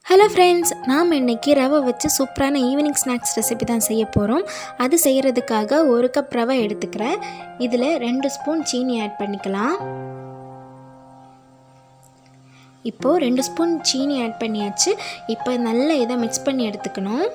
hello friends நாம் இன்னைக்கு ரவை வச்சு சூப்பரான ஈவினிங் ஸ்நாக்ஸ் ரெசிபி தான் செய்ய போகிறோம் அது செய்கிறதுக்காக ஒரு கப் ரவை எடுத்துக்கிறேன் இதில் ரெண்டு ஸ்பூன் சீனி ஆட் பண்ணிக்கலாம் இப்போது ரெண்டு ஸ்பூன் சீனி ஆட் பண்ணியாச்சு இப்போ நல்லா இதை மிக்ஸ் பண்ணி எடுத்துக்கணும்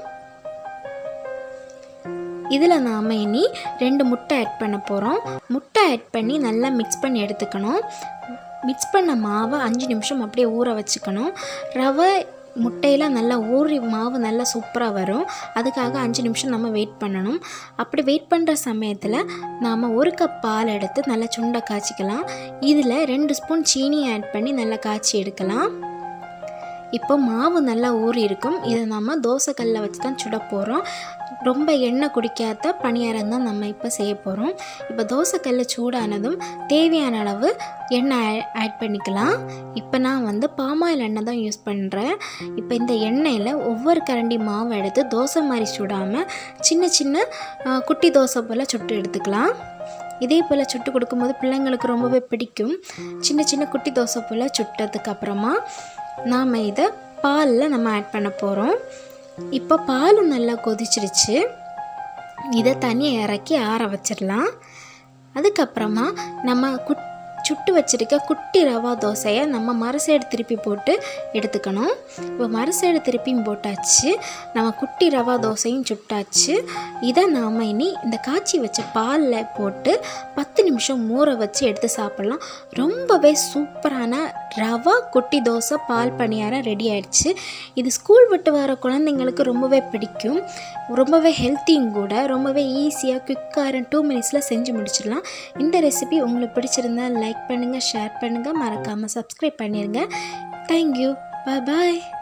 இதில் நாம் இனி ரெண்டு முட்டை ஆட் பண்ண போகிறோம் முட்டை ஆட் பண்ணி நல்லா மிக்ஸ் பண்ணி எடுத்துக்கணும் மிக்ஸ் பண்ண மாவை அஞ்சு நிமிஷம் அப்படியே ஊற வச்சுக்கணும் ரவை முட்டையில் நல்லா ஊறி மாவு நல்லா சூப்பராக வரும் அதுக்காக அஞ்சு நிமிஷம் நம்ம வெயிட் பண்ணணும் அப்படி வெயிட் பண்ணுற சமயத்தில் நாம் ஒரு கப் பால் எடுத்து நல்லா சுண்டை காய்ச்சிக்கலாம் இதில் ரெண்டு ஸ்பூன் சீனி ஆட் பண்ணி நல்லா காய்ச்சி எடுக்கலாம் இப்போ மாவு நல்லா ஊறி இருக்கும் இதை நம்ம தோசைக்கல்லில் வச்சு தான் சுட போகிறோம் ரொம்ப எண்ணெய் குடிக்காத பணியாரம் தான் நம்ம இப்போ செய்ய போகிறோம் இப்போ தோசைக்கல் சூடானதும் தேவையான அளவு எண்ணெய் ஆட் பண்ணிக்கலாம் இப்போ நான் வந்து பாமாயில் எண்ணெய் தான் யூஸ் பண்ணுறேன் இப்போ இந்த எண்ணெயில் ஒவ்வொரு கரண்டி மாவு எடுத்து தோசை மாதிரி சுடாமல் சின்ன சின்ன ஆ, குட்டி தோசை போல் சுட்டு எடுத்துக்கலாம் இதே போல் சுட்டு கொடுக்கும்போது பிள்ளைங்களுக்கு ரொம்பவே பிடிக்கும் சின்ன சின்ன குட்டி தோசை போல் சுட்டதுக்கு அப்புறமா நாம் இதை பாலில் நம்ம ஆட் பண்ண போகிறோம் இப்போ பாலும் நல்லா கொதிச்சிருச்சு இதை தனியாக இறக்கி ஆற வச்சிடலாம் அதுக்கப்புறமா நம்ம குட் சுட்டு வச்சிருக்க குட்டி ரவா தோசையை நம்ம மறு சைடு திருப்பி போட்டு எடுத்துக்கணும் இப்போ மறு சைடு திருப்பியும் போட்டாச்சு நம்ம குட்டி ரவா தோசையும் சுட்டாச்சு இதை நாம் இனி இந்த காய்ச்சி வச்ச பாலில் போட்டு பத்து நிமிஷம் ஊற வச்சு எடுத்து சாப்பிட்லாம் ரொம்பவே சூப்பரான ரவா குட்டி தோசை பால் பணியாரம் ரெடி ஆயிடுச்சு இது ஸ்கூல் விட்டு வர குழந்தைங்களுக்கு ரொம்பவே பிடிக்கும் ரொம்பவே ஹெல்த்தியும் கூட ரொம்பவே ஈஸியாக குயிக்காக டூ மினிட்ஸில் செஞ்சு முடிச்சிடலாம் இந்த ரெசிபி உங்களுக்கு பிடிச்சிருந்தா லைக் பண்ணுங்கள் ஷேர் பண்ணுங்கள் மறக்காமல் சப்ஸ்கிரைப் பண்ணிடுங்க தேங்க்யூ பாய் பாய்